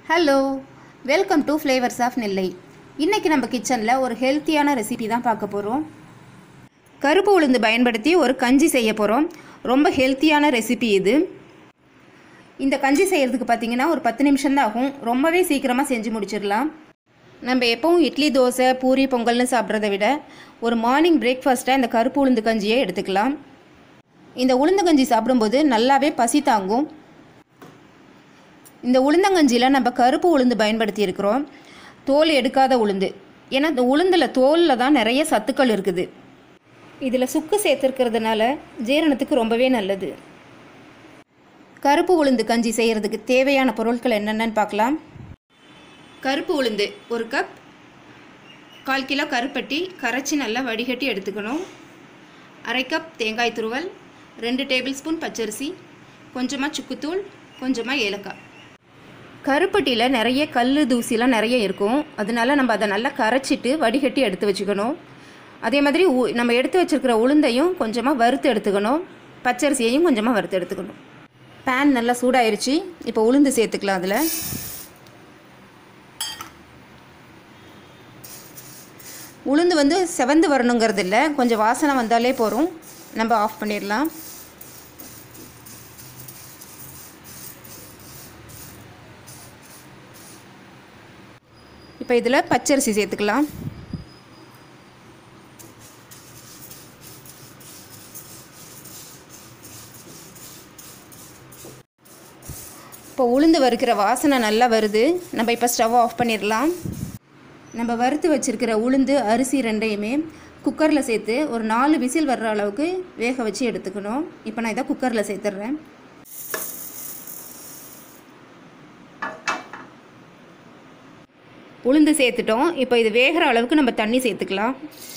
hello welcome to flavours of Nellai இன்றைக்கி நம்ம கிச்சனில் ஒரு ஹெல்த்தியான ரெசிபி தான் பார்க்க போகிறோம் கருப்பு உளுந்து பயன்படுத்தி ஒரு கஞ்சி செய்ய போகிறோம் ரொம்ப ஹெல்த்தியான ரெசிபி இது இந்த கஞ்சி செய்கிறதுக்கு பார்த்தீங்கன்னா ஒரு பத்து நிமிஷம் தான் ஆகும் ரொம்பவே சீக்கிரமாக செஞ்சு முடிச்சிடலாம் நம்ம எப்பவும் இட்லி தோசை பூரி பொங்கல்னு சாப்பிட்றத விட ஒரு மார்னிங் பிரேக்ஃபாஸ்ட்டாக இந்த கருப்பு உளுந்து கஞ்சியை எடுத்துக்கலாம் இந்த உளுந்து கஞ்சி சாப்பிடும்போது நல்லாவே பசி தாங்கும் இந்த உளுந்தங்கஞ்சியில் நம்ம கருப்பு உளுந்து பயன்படுத்தி இருக்கிறோம் தோல் எடுக்காத உளுந்து ஏன்னா இந்த உளுந்தில் தோலில் தான் நிறைய சத்துக்கள் இருக்குது இதில் சுக்கு சேர்த்துருக்கிறதுனால ஜீரணத்துக்கு ரொம்பவே நல்லது கருப்பு உளுந்து கஞ்சி செய்கிறதுக்கு தேவையான பொருட்கள் என்னென்னு பார்க்கலாம் கருப்பு உளுந்து ஒரு கப் கால் கிலோ கருப்பட்டி கரைச்சி நல்லா வடிகட்டி எடுத்துக்கணும் அரை கப் தேங்காய் துருவல் ரெண்டு டேபிள் ஸ்பூன் பச்சரிசி கொஞ்சமாக சுக்குத்தூள் கொஞ்சமாக ஏலக்காய் கருப்பட்டியில் நிறைய கல் தூசிலாம் நிறைய இருக்கும் அதனால நம்ம அதை நல்லா கரைச்சிட்டு வடிகட்டி எடுத்து வச்சுக்கணும் அதே மாதிரி உ- நம்ம எடுத்து வச்சிருக்கிற உளுந்தையும் கொஞ்சமாக வறுத்து எடுத்துக்கணும் பச்சரிசியையும் கொஞ்சமாக வறுத்து எடுத்துக்கணும் பேன் நல்லா சூடாயிருச்சு இப்போ உளுந்து சேர்த்துக்கலாம் அதில் உளுந்து வந்து செவந்து வரணுங்கிறது இல்லை கொஞ்சம் வாசனை வந்தாலே போதும் நம்ம ஆஃப் பண்ணிடலாம் இப்போ இதில் பச்சரிசி சேர்த்துக்கலாம் இப்போ உளுந்து வறுக்கிற வாசனை நல்லா வருது நம்ம இப்போ ஸ்டவ் ஆஃப் பண்ணிடலாம் நம்ம வறுத்து வச்சிருக்கிற உளுந்து அரிசி ரெண்டையுமே குக்கரில் சேர்த்து ஒரு நாலு விசில் வர்ற அளவுக்கு வேக வச்சு எடுத்துக்கணும் இப்போ நான் இதை குக்கரில் சேர்த்துட்றேன் உளுந்து சேர்த்துட்டோம் இப்போ இது வேகிற அளவுக்கு நம்ம தண்ணி சேர்த்துக்கலாம்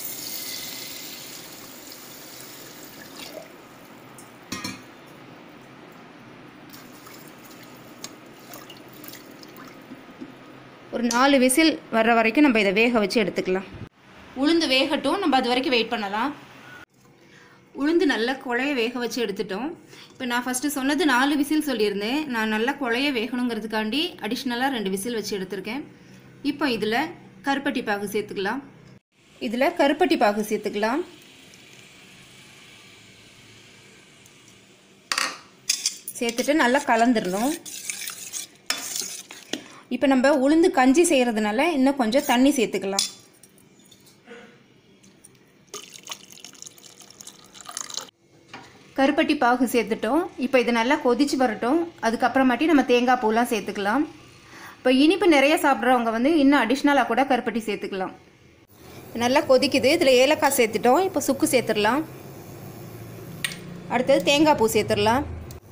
ஒரு நாலு விசில் வர்ற வரைக்கும் நம்ம இதை வேக வச்சு எடுத்துக்கலாம் உளுந்து வேகட்டும் நம்ம அது வரைக்கும் வெயிட் பண்ணலாம் உளுந்து நல்லா குழைய வேக வச்சு எடுத்துட்டோம் இப்போ நான் ஃபஸ்ட்டு சொன்னது நாலு விசில் சொல்லியிருந்தேன் நான் நல்லா குழைய வேகணுங்கிறதுக்காண்டி அடிஷ்னலாக ரெண்டு விசில் வச்சு எடுத்திருக்கேன் இப்போ இதில் கருப்பட்டி பாகு சேர்த்துக்கலாம் இதில் கருப்பட்டி பாகு சேர்த்துக்கலாம் சேர்த்துட்டு நல்லா கலந்துடணும் இப்போ நம்ம உளுந்து கஞ்சி செய்கிறதுனால இன்னும் கொஞ்சம் தண்ணி சேர்த்துக்கலாம் கருப்பட்டி பாகு சேர்த்துட்டோம் இப்போ இது நல்லா கொதிச்சு வரட்டும் அதுக்கப்புறமாட்டி நம்ம தேங்காய் பூலாம் சேர்த்துக்கலாம் இப்போ இனிப்பு நிறைய சாப்பிட்றவங்க வந்து இன்னும் அடிஷ்னலாக கூட கருப்பட்டி சேர்த்துக்கலாம் நல்லா கொதிக்குது இதில் ஏலக்காய் சேர்த்துட்டோம் இப்போ சுக்கு சேர்த்துடலாம் அடுத்தது தேங்காய் பூ சேர்த்துடலாம்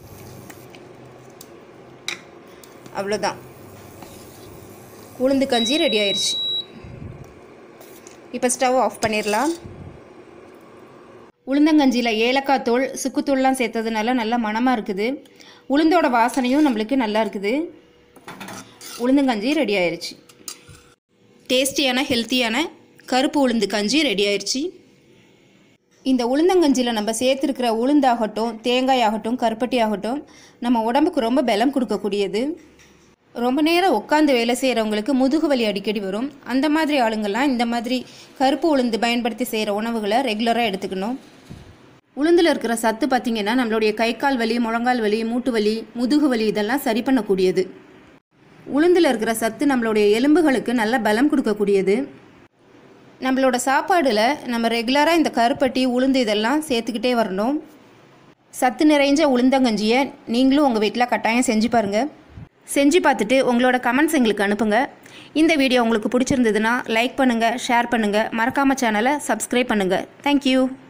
அவ்வளோதான் உளுந்து கஞ்சி ரெடி ஆயிடுச்சு இப்போ ஸ்டவ் ஆஃப் பண்ணிடலாம் உளுந்தங்கஞ்சியில் ஏலக்காய் தூள் சுக்குத்தூள்லாம் சேர்த்ததுனால நல்லா மணமாக இருக்குது உளுந்தோட வாசனையும் நம்மளுக்கு நல்லா இருக்குது உளுந்தங்கஞ்சி ரெடி ஆயிடுச்சு டேஸ்டியான ஹெல்த்தியான கருப்பு உளுந்து கஞ்சி ரெடி ஆயிடுச்சு இந்த உளுந்தங்கஞ்சியில் நம்ம சேர்த்துருக்கிற உளுந்தாகட்டும் தேங்காய் ஆகட்டும் கருப்பட்டி ஆகட்டும் நம்ம உடம்புக்கு ரொம்ப பலம் கொடுக்கக்கூடியது ரொம்ப நேரம் உட்காந்து வேலை செய்கிறவங்களுக்கு முதுகு வலி அடிக்கடி வரும் அந்த மாதிரி ஆளுங்கள்லாம் இந்த மாதிரி கருப்பு உளுந்து பயன்படுத்தி செய்கிற உணவுகளை ரெகுலராக எடுத்துக்கணும் உளுந்தில் இருக்கிற சத்து பார்த்திங்கன்னா நம்மளுடைய கை கால் வலி முழங்கால் வலி மூட்டு வலி முதுகு வலி இதெல்லாம் சரி பண்ணக்கூடியது உளுந்தில் இருக்கிற சத்து நம்மளுடைய எலும்புகளுக்கு நல்ல பலம் கொடுக்கக்கூடியது நம்மளோட சாப்பாடில் நம்ம ரெகுலராக இந்த கருப்பட்டி உளுந்து இதெல்லாம் சேர்த்துக்கிட்டே வரணும் சத்து நிறைஞ்ச உளுந்தங்கஞ்சியை நீங்களும் உங்கள் வீட்டில் கட்டாயம் செஞ்சு பாருங்கள் செஞ்சு பார்த்துட்டு உங்களோட கமெண்ட்ஸ் எங்களுக்கு அனுப்புங்க இந்த வீடியோ உங்களுக்கு பிடிச்சிருந்ததுன்னா லைக் பண்ணுங்கள் ஷேர் பண்ணுங்கள் மறக்காமல் சேனலை சப்ஸ்கிரைப் பண்ணுங்கள் தேங்க்யூ